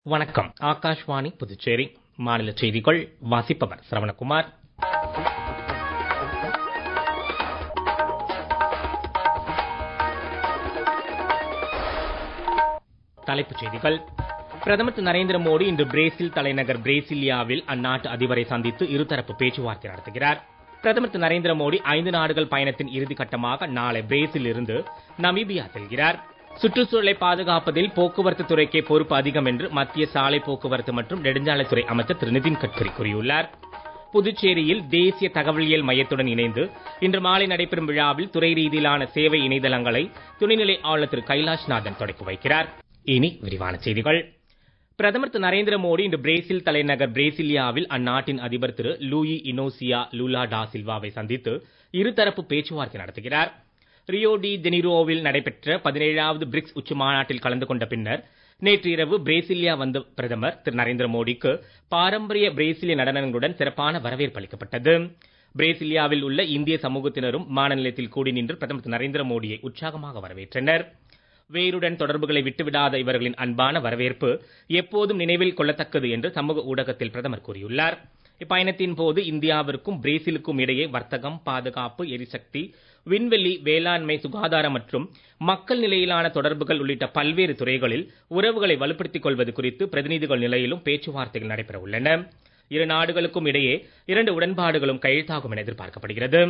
வணக்கம் ஆகாஷ்வாணி புதுச்சேரி மாநில செய்திகள் வாசிப்பவர் சரவணகுமார் தலைப்புச் செய்திகள் பிரதமர் திரு நரேந்திர மோடி இன்று பிரேசில் தலைநகர் பிரேசிலியாவில் அந்நாட்டு அதிபரை சந்தித்து இருதரப்பு பேச்சுவார்த்தை நடத்துகிறார் பிரதமர் திரு நரேந்திர மோடி ஐந்து நாடுகள் பயணத்தின் இறுதி கட்டமாக நாளை பிரேசில் இருந்து நமீபியா செல்கிறார் சுற்றுச்சூழலை பாதுகாப்பதில் போக்குவரத்து துறைக்கே பொறுப்பு அதிகம் என்று மத்திய சாலை போக்குவரத்து மற்றும் நெடுஞ்சாலைத்துறை அமைச்சர் திரு நிதின் கட்கரி கூறியுள்ளார் புதுச்சேரியில் தேசிய தகவலியல் மையத்துடன் இணைந்து இன்று மாலை நடைபெறும் விழாவில் துறை ரீதியிலான சேவை இணையதளங்களை துணைநிலை ஆளுநர் திரு கைலாஷ்நாதன் தொடக்கி வைக்கிறார் இனி விரிவான செய்திகள் பிரதமர் திரு நரேந்திர மோடி இன்று பிரேசில் தலைநகர் பிரேசிலியாவில் அந்நாட்டின் அதிபர் திரு லூயி இனோசியா லூலா டா சில்வாவை சந்தித்து இருதரப்பு பேச்சுவார்த்தை நடத்துகிறார் ரியோ டி ஜெனிரோவில் நடைபெற்ற பதினேழாவது பிரிக்ஸ் உச்சி மாநாட்டில் கலந்து கொண்ட பின்னர் நேற்று இரவு பிரேசிலியா வந்த பிரதமர் திரு நரேந்திர மோடிக்கு பாரம்பரிய பிரேசிலிய நடனங்களுடன் சிறப்பான வரவேற்பு அளிக்கப்பட்டது பிரேசிலியாவில் உள்ள இந்திய சமூகத்தினரும் விமான நிலையத்தில் கூடி நின்று பிரதமர் திரு நரேந்திர மோடியை உற்சாகமாக வரவேற்றனர் வேருடன் தொடர்புகளை விட்டுவிடாத இவர்களின் அன்பான வரவேற்பு எப்போதும் நினைவில் கொள்ளத்தக்கது என்று சமூக ஊடகத்தில் பிரதமர் கூறியுள்ளார் இப்பயணத்தின் போது இந்தியாவிற்கும் பிரேசிலுக்கும் இடையே வர்த்தகம் பாதுகாப்பு எரிசக்தி விண்வெளி வேளாண்மை சுகாதாரம் மற்றும் மக்கள் நிலையிலான தொடர்புகள் உள்ளிட்ட பல்வேறு துறைகளில் உறவுகளை வலுப்படுத்திக் கொள்வது குறித்து பிரதிநிதிகள் நிலையிலும் பேச்சுவார்த்தைகள் நடைபெற உள்ளன இரு நாடுகளுக்கும் இடையே இரண்டு உடன்பாடுகளும் கையெழுத்தாகும் என எதிர்பார்க்கப்படுகிறது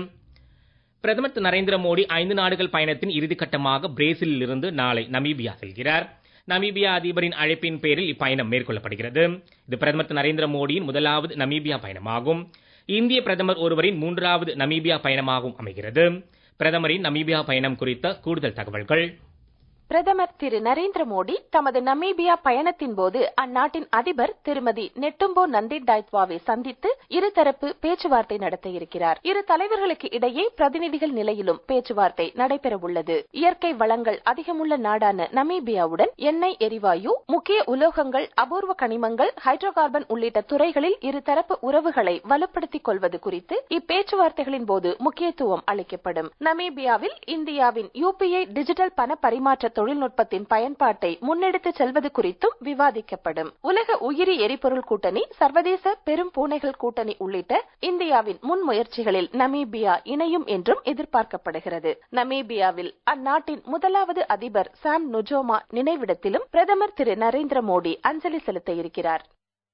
பிரதமர் திரு நரேந்திர மோடி ஐந்து நாடுகள் பயணத்தின் இறுதிக்கட்டமாக பிரேசிலில் இருந்து நாளை நமீபியா செல்கிறார் நமீபியா அதிபரின் அழைப்பின் பேரில் இப்பயணம் மேற்கொள்ளப்படுகிறது இது பிரதமர் திரு நரேந்திர மோடியின் முதலாவது நமீபியா பயணமாகும் இந்திய பிரதமர் ஒருவரின் மூன்றாவது நமீபியா பயணமாகவும் அமைகிறது பிரதமரின் நமீபியா பயணம் குறித்த கூடுதல் தகவல்கள் பிரதமர் திரு நரேந்திர மோடி தமது நமீபியா பயணத்தின் போது அந்நாட்டின் அதிபர் திருமதி நெட்டும்போ நந்திடாய்த்வாவை சந்தித்து இருதரப்பு பேச்சுவார்த்தை நடத்த இருக்கிறார் இரு தலைவர்களுக்கு இடையே பிரதிநிதிகள் நிலையிலும் பேச்சுவார்த்தை நடைபெற உள்ளது இயற்கை வளங்கள் அதிகமுள்ள நாடான நமீபியாவுடன் எண்ணெய் எரிவாயு முக்கிய உலோகங்கள் அபூர்வ கனிமங்கள் ஹைட்ரோ கார்பன் உள்ளிட்ட துறைகளில் இருதரப்பு உறவுகளை வலுப்படுத்திக் கொள்வது குறித்து இப்பேச்சுவார்த்தைகளின் போது முக்கியத்துவம் அளிக்கப்படும் நமீபியாவில் இந்தியாவின் யூபிஐ டிஜிட்டல் பண பரிமாற்ற தொழில்நுட்பத்தின் பயன்பாட்டை முன்னெடுத்து செல்வது குறித்தும் விவாதிக்கப்படும் உலக உயிரி எரிபொருள் கூட்டணி சர்வதேச பெரும் பூனைகள் கூட்டணி உள்ளிட்ட இந்தியாவின் முன்முயற்சிகளில் நமீபியா இணையும் என்றும் எதிர்பார்க்கப்படுகிறது நமீபியாவில் அந்நாட்டின் முதலாவது அதிபர் சாம் நுஜோமா நினைவிடத்திலும் பிரதமர் திரு நரேந்திர மோடி அஞ்சலி செலுத்த இருக்கிறார்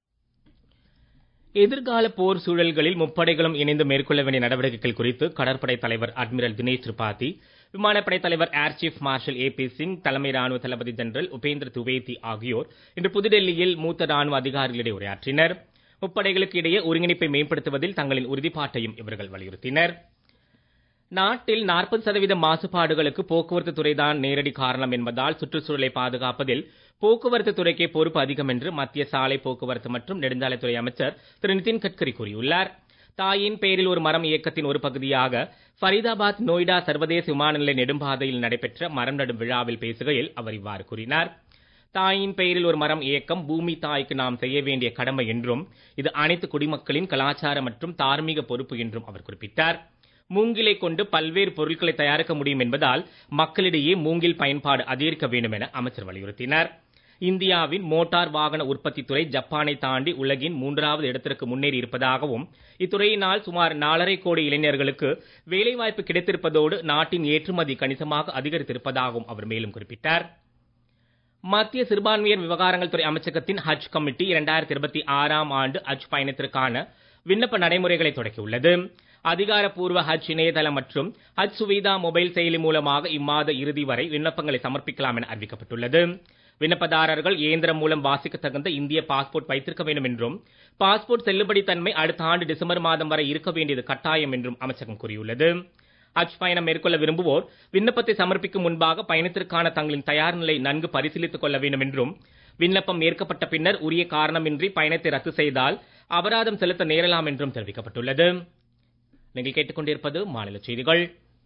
எதிர்கால போர் சூழல்களில் முப்படைகளும் இணைந்து மேற்கொள்ள வேண்டிய நடவடிக்கைகள் குறித்து கடற்படை தலைவர் அட்மிரல் தினேஷ் திரிபாதி விமானப்படை தலைவர் air chief marshal A P Singh தலைமை ராணுவ தளபதி ஜெனரல் உபேந்திர துவேதி ஆகியோர் இன்று புதுடெல்லியில் மூத்த ராணுவ அதிகாரிகளிடையே உரையாற்றினர் முப்படைகளுக்கு இடையே ஒருங்கிணைப்பை மேம்படுத்துவதில் தங்களின் உறுதிப்பாட்டையும் இவர்கள் வலியுறுத்தினர் நாட்டில் நாற்பது சதவீத மாசுபாடுகளுக்கு போக்குவரத்து துறைதான் நேரடி காரணம் என்பதால் சுற்றுச்சூழலை பாதுகாப்பதில் போக்குவரத்து துறைக்கே பொறுப்பு அதிகம் என்று மத்திய சாலை போக்குவரத்து மற்றும் நெடுஞ்சாலைத்துறை அமைச்சர் திரு நிதின் கட்கரி கூறியுள்ளார் தாயின் பெயரில் ஒரு மரம் இயக்கத்தின் ஒரு பகுதியாக ஃபரிதாபாத் நொய்டா சர்வதேச விமான நிலைய நெடும்பாதையில் நடைபெற்ற மரம் நடும் விழாவில் பேசுகையில் அவர் இவ்வாறு கூறினார் தாயின் பெயரில் ஒரு மரம் இயக்கம் பூமி தாய்க்கு நாம் செய்ய வேண்டிய கடமை என்றும் இது அனைத்து குடிமக்களின் கலாச்சார மற்றும் தார்மீக பொறுப்பு என்றும் அவர் குறிப்பிட்டார் மூங்கிலை கொண்டு பல்வேறு பொருட்களை தயாரிக்க முடியும் என்பதால் மக்களிடையே மூங்கில் பயன்பாடு அதிகரிக்க வேண்டும் என அமைச்சர் வலியுறுத்தினார் இந்தியாவின் மோட்டார் வாகன உற்பத்தி துறை ஜப்பானை தாண்டி உலகின் மூன்றாவது இடத்திற்கு முன்னேறி இருப்பதாகவும் இத்துறையினால் சுமார் நாலரை கோடி இளைஞர்களுக்கு வேலைவாய்ப்பு கிடைத்திருப்பதோடு நாட்டின் ஏற்றுமதி கணிசமாக அதிகரித்திருப்பதாகவும் அவர் மேலும் குறிப்பிட்டார் மத்திய சிறுபான்மையர் விவகாரங்கள் துறை அமைச்சகத்தின் ஹஜ் கமிட்டி இரண்டாயிரத்தி இருபத்தி ஆறாம் ஆண்டு ஹஜ் பயணத்திற்கான விண்ணப்ப நடைமுறைகளை தொடக்கியுள்ளது அதிகாரப்பூர்வ ஹஜ் இணையதளம் மற்றும் ஹஜ் சுவிதா மொபைல் செயலி மூலமாக இம்மாத இறுதி வரை விண்ணப்பங்களை சமர்ப்பிக்கலாம் என அறிவிக்கப்பட்டுள்ளது விண்ணப்பதாரர்கள் இயந்திரம் மூலம் வாசிக்க தகுந்த இந்திய பாஸ்போர்ட் வைத்திருக்க வேண்டும் என்றும் பாஸ்போர்ட் செல்லுபடி தன்மை அடுத்த ஆண்டு டிசம்பர் மாதம் வரை இருக்க வேண்டியது கட்டாயம் என்றும் அமைச்சகம் கூறியுள்ளது ஹஜ் பயணம் மேற்கொள்ள விரும்புவோர் விண்ணப்பத்தை சமர்ப்பிக்கும் முன்பாக பயணத்திற்கான தங்களின் தயார் நிலை நன்கு பரிசீலித்துக் கொள்ள வேண்டும் என்றும் விண்ணப்பம் ஏற்கப்பட்ட பின்னர் உரிய காரணமின்றி பயணத்தை ரத்து செய்தால் அபராதம் செலுத்த நேரலாம் என்றும் தெரிவிக்கப்பட்டுள்ளது நீங்கள் கேட்டுக்கொண்டிருப்பது மாநில செய்திகள்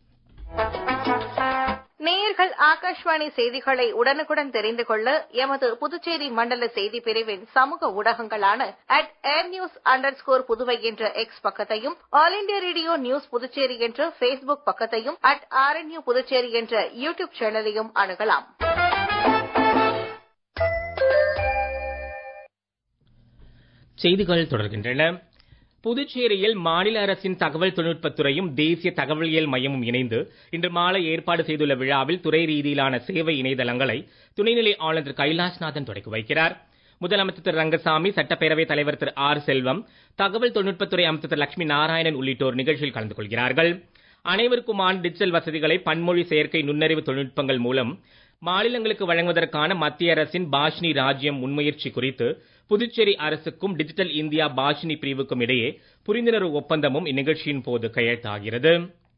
நேயர்கள் ஆகாஷ்வாணி செய்திகளை உடனுக்குடன் தெரிந்து கொள்ள எமது புதுச்சேரி மண்டல செய்தி பிரிவின் சமூக ஊடகங்களான at air news underscore Puduvai என்ற எக்ஸ் பக்கத்தையும் all India radio news Puducherry என்ற பேஸ்புக் பக்கத்தையும் அட் ஆர்என்யூ புதுச்சேரி என்ற யூ டியூப் சேனலையும் அணுகலாம் செய்திகள் தொடர்கின்றன புதுச்சேரியில் மாநில அரசின் தகவல் தொழில்நுட்பத்துறையும் தேசிய தகவலியல் மையமும் இணைந்து இன்று மாலை ஏற்பாடு செய்துள்ள விழாவில் துறை ரீதியிலான சேவை இணையதளங்களை துணைநிலை ஆளுநர் திரு கைலாஷ்நாதன் தொடக்கி வைக்கிறார் முதலமைச்சர் திரு ரங்கசாமி சட்டப்பேரவைத் தலைவர் திரு ஆர் செல்வம் தகவல் தொழில்நுட்பத்துறை அமைச்சர் திரு லட்சுமி நாராயணன் உள்ளிட்டோர் நிகழ்ச்சியில் கலந்து கொள்கிறார்கள் அனைவருக்குமான டிஜிட்டல் வசதிகளை பன்மொழி செயற்கை நுண்ணறிவு தொழில்நுட்பங்கள் மூலம் மாநிலங்களுக்கு வழங்குவதற்கான மத்திய அரசின் பாஷினி ராஜ்யம் முன்முயற்சி குறித்து புதுச்சேரி அரசுக்கும் டிஜிட்டல் இந்தியா பாஷினி பிரிவுக்கும் இடையே புரிந்துணர்வு ஒப்பந்தமும் இந்நிகழ்ச்சியின் போது கையெழுத்தாகிறது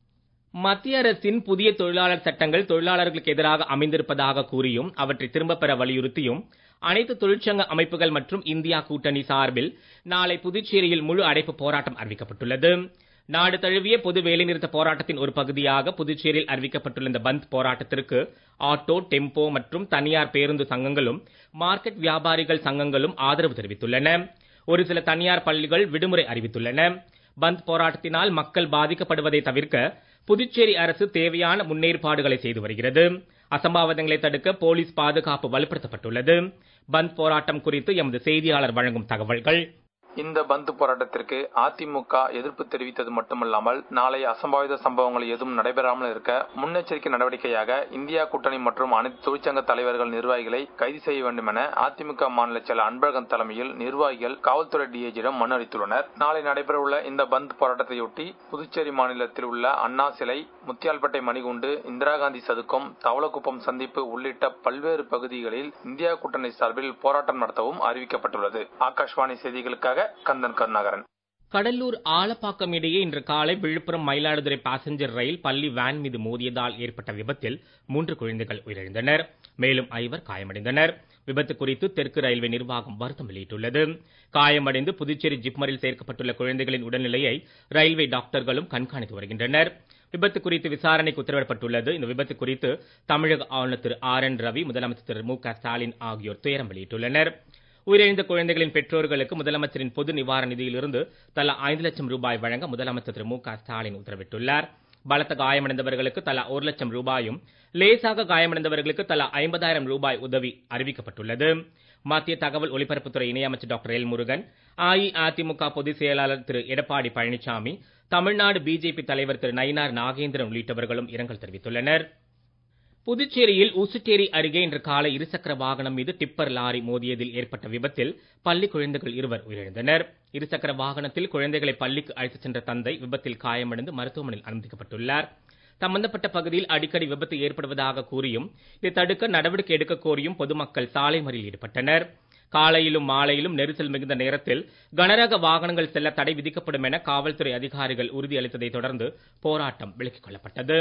மத்திய அரசின் புதிய தொழிலாளர் சட்டங்கள் தொழிலாளர்களுக்கு எதிராக அமைந்திருப்பதாக கூறியும் அவற்றை திரும்பப் பெற வலியுறுத்தியும் அனைத்து தொழிற்சங்க அமைப்புகள் மற்றும் இந்தியா கூட்டணி சார்பில் நாளை புதுச்சேரியில் முழு அடைப்பு போராட்டம் அறிவிக்கப்பட்டுள்ளது நாடு தழுவிய பொது வேலைநிறுத்த போராட்டத்தின் ஒரு பகுதியாக புதுச்சேரியில் அறிவிக்கப்பட்டுள்ள இந்த பந்த் போராட்டத்திற்கு ஆட்டோ டெம்போ மற்றும் தனியார் பேருந்து சங்கங்களும் மார்க்கெட் வியாபாரிகள் சங்கங்களும் ஆதரவு தெரிவித்துள்ளன ஒரு சில தனியார் பள்ளிகள் விடுமுறை அறிவித்துள்ளன பந்த் போராட்டத்தினால் மக்கள் பாதிக்கப்படுவதை தவிர்க்க புதுச்சேரி அரசு தேவையான முன்னேற்பாடுகளை செய்து வருகிறது அசம்பாவிதங்களை தடுக்க போலீஸ் பாதுகாப்பு வலுப்படுத்தப்பட்டுள்ளது பந்த் போராட்டம் குறித்து எமது செய்தியாளர் வழங்கும் தகவல்கள் இந்த பந்து போராட்டத்திற்கு அதிமுக எதிர்ப்பு தெரிவித்தது மட்டுமல்லாமல் நாளை அசம்பாவித சம்பவங்கள் எதுவும் நடைபெறாமல் இருக்க முன்னெச்சரிக்கை நடவடிக்கையாக இந்தியா கூட்டணி மற்றும் அனைத்து தொழிற்சங்க தலைவர்கள் நிர்வாகிகளை கைது செய்ய வேண்டும் என அதிமுக மாநில செயலர் அன்பழகன் தலைமையில் நிர்வாகிகள் காவல்துறை டிஐஜியிடம் மனு அளித்துள்ளனர் நாளை நடைபெறவுள்ள இந்த பந்த் போராட்டத்தையொட்டி புதுச்சேரி மாநிலத்தில் உள்ள அண்ணா சிலை முத்தியால்பேட்டை மணிகுண்டு இந்திரா காந்தி சதுக்கம் தவளக்குப்பம் சந்திப்பு உள்ளிட்ட பல்வேறு பகுதிகளில் இந்தியா கூட்டணி சார்பில் போராட்டம் நடத்தவும் அறிவிக்கப்பட்டுள்ளது ஆகாஷ்வாணி செய்திகளுக்காக கந்தன் கருணாகரன் கடலூர் ஆலப்பாக்கம் இடையே இன்று காலை விழுப்புரம் மயிலாடுதுறை பாசஞ்சர் ரயில் பள்ளி வேன் மீது மோதியதால் ஏற்பட்ட விபத்தில் மூன்று குழந்தைகள் உயிரிழந்தனர் மேலும் ஐவர் காயமடைந்தனர் விபத்து குறித்து தெற்கு ரயில்வே நிர்வாகம் வருத்தம் வெளியிட்டுள்ளது காயமடைந்து புதுச்சேரி ஜிப்மரில் சேர்க்கப்பட்டுள்ள குழந்தைகளின் உடல்நிலையை ரயில்வே டாக்டர்களும் கண்காணித்து வருகின்றனர் விபத்து குறித்து விசாரணைக்கு உத்தரவிடப்பட்டுள்ளது இந்த விபத்து குறித்து தமிழக ஆளுநர் திரு ஆர் என் ரவி முதலமைச்சர் திரு மு க ஸ்டாலின் ஆகியோர் துயரம் வெளியிட்டுள்ளனர் உயிரிழந்த குழந்தைகளின் பெற்றோர்களுக்கு முதலமைச்சரின் பொது நிவாரண நிதியிலிருந்து தலா ஐந்து லட்சம் ரூபாய் வழங்க முதலமைச்சர் திரு மு க ஸ்டாலின் உத்தரவிட்டுள்ளார் பலத்த காயமடைந்தவர்களுக்கு தலா ஒரு லட்சம் ரூபாயும் லேசாக காயமடைந்தவர்களுக்கு தலா ஐம்பதாயிரம் ரூபாய் உதவி அறிவிக்கப்பட்டுள்ளது மத்திய தகவல் ஒலிபரப்புத்துறை இணையமைச்சர் டாக்டர் எல் முருகன் அஇஅதிமுக பொதுச் செயலாளர் திரு எடப்பாடி பழனிசாமி தமிழ்நாடு பிஜேபி தலைவர் திரு நயினார் நாகேந்திரன் உள்ளிட்டவர்களும் இரங்கல் தெரிவித்துள்ளனர் புதுச்சேரியில் ஊசுட்டேரி அருகே இன்று காலை இருசக்கர வாகனம் மீது டிப்பர் லாரி மோதியதில் ஏற்பட்ட விபத்தில் பள்ளி குழந்தைகள் இருவர் உயிரிழந்தனர் இருசக்கர வாகனத்தில் குழந்தைகளை பள்ளிக்கு அழைத்துச் சென்ற தந்தை விபத்தில் காயமடைந்து மருத்துவமனையில் அனுமதிக்கப்பட்டுள்ளார் சம்பந்தப்பட்ட பகுதியில் அடிக்கடி விபத்து ஏற்படுவதாக கூறியும் இதை தடுக்க நடவடிக்கை எடுக்க கோரியும் பொதுமக்கள் சாலை மறியலில் ஈடுபட்டனர் காலையிலும் மாலையிலும் நெரிசல் மிகுந்த நேரத்தில் கனரக வாகனங்கள் செல்ல தடை விதிக்கப்படும் என காவல்துறை அதிகாரிகள் உறுதியளித்ததை தொடர்ந்து போராட்டம் விலக்கிக் கொள்ளப்பட்டது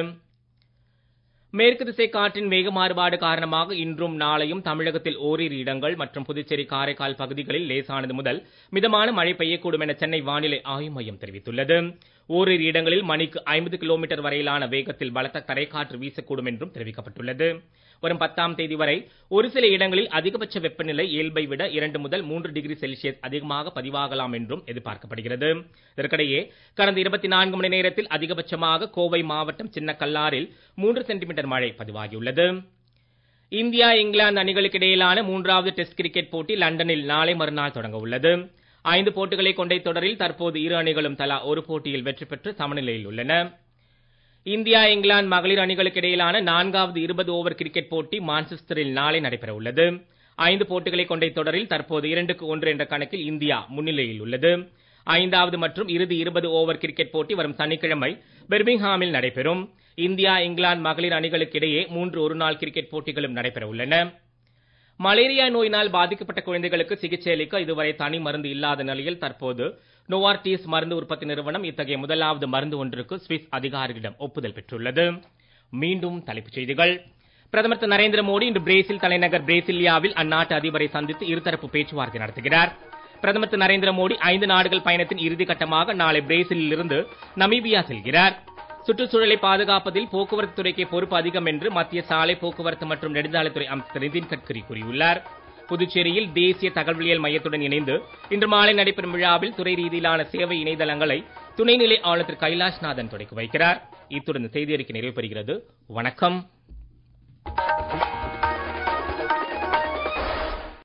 மேற்கு திசை காற்றின் வேக மாறுபாடு காரணமாக இன்றும் நாளையும் தமிழகத்தில் ஓரிரு இடங்கள் மற்றும் புதுச்சேரி காரைக்கால் பகுதிகளில் லேசானது முதல் மிதமான மழை பெய்யக்கூடும் என சென்னை வானிலை ஆய்வு மையம் தெரிவித்துள்ளது ஓரிரு இடங்களில் மணிக்கு ஐம்பது கிலோமீட்டர் வரையிலான வேகத்தில் பலத்த தரைக்காற்று வீசக்கூடும் என்றும் தெரிவிக்கப்பட்டுள்ளது வரும் பத்தாம் தேதி வரை ஒரு சில இடங்களில் அதிகபட்ச வெப்பநிலை இயல்பை விட இரண்டு முதல் மூன்று டிகிரி செல்சியஸ் அதிகமாக பதிவாகலாம் என்றும் எதிர்பார்க்கப்படுகிறது இதற்கிடையே கடந்த இருபத்தி நான்கு மணி நேரத்தில் அதிகபட்சமாக கோவை மாவட்டம் சின்ன கல்லாரில் மூன்று சென்டிமீட்டர் மழை பதிவாகியுள்ளது இந்தியா இங்கிலாந்து அணிகளுக்கு இடையிலான மூன்றாவது டெஸ்ட் கிரிக்கெட் போட்டி லண்டனில் நாளை மறுநாள் தொடங்க உள்ளது ஐந்து போட்டிகளை கொண்ட தொடரில் தற்போது இரு அணிகளும் தலா ஒரு போட்டியில் வெற்றி பெற்று சமநிலையில் உள்ளன இந்தியா இங்கிலாந்து மகளிர் அணிகளுக்கு இடையிலான நான்காவது இருபது ஓவர் கிரிக்கெட் போட்டி மான்செஸ்டரில் நாளை நடைபெற உள்ளது ஐந்து போட்டிகளை கொண்ட தொடரில் தற்போது இரண்டுக்கு ஒன்று என்ற கணக்கில் இந்தியா முன்னிலையில் உள்ளது ஐந்தாவது மற்றும் இறுதி இருபது ஓவர் கிரிக்கெட் போட்டி வரும் சனிக்கிழமை பெர்மிங்ஹாமில் நடைபெறும் இந்தியா இங்கிலாந்து மகளிர் அணிகளுக்கு இடையே மூன்று ஒருநாள் கிரிக்கெட் போட்டிகளும் நடைபெற உள்ளன மலேரியா நோயினால் பாதிக்கப்பட்ட குழந்தைகளுக்கு சிகிச்சை அளிக்க இதுவரை தனி மருந்து இல்லாத நிலையில் தற்போது நோவார்டிஸ் மருந்து உற்பத்தி நிறுவனம் இத்தகைய முதலாவது மருந்து ஒன்றுக்கு சுவிஸ் அதிகாரிகளிடம் ஒப்புதல் பெற்றுள்ளது மீண்டும் தலைப்புச் செய்திகள் பிரதமர் திரு நரேந்திர மோடி இன்று பிரேசில் தலைநகர் பிரேசிலியாவில் அந்நாட்டு அதிபரை சந்தித்து இருதரப்பு பேச்சுவார்த்தை நடத்துகிறார் பிரதமர் திரு நரேந்திர மோடி ஐந்து நாடுகள் பயணத்தின் இறுதி கட்டமாக நாளை பிரேசிலில் இருந்து நமீபியா செல்கிறார் சுற்றுச்சூழலை பாதுகாப்பதில் போக்குவரத்து துறைக்கு பொறுப்பு அதிகம் என்று மத்திய சாலை போக்குவரத்து மற்றும் நெடுஞ்சாலைத்துறை அமைச்சர் நிதின் கட்கரி கூறியுள்ளார் புதுச்சேரியில் தேசிய தகவலியல் மையத்துடன் இணைந்து இன்று மாலை நடைபெறும் விழாவில் துறை ரீதியிலான சேவை இணையதளங்களை துணைநிலை ஆளுநர் கைலாஷ்நாதன் தொடக்கி வைக்கிறார் இத்துடன் செய்தி அறிக்கை நிறைவு பெறுகிறது வணக்கம்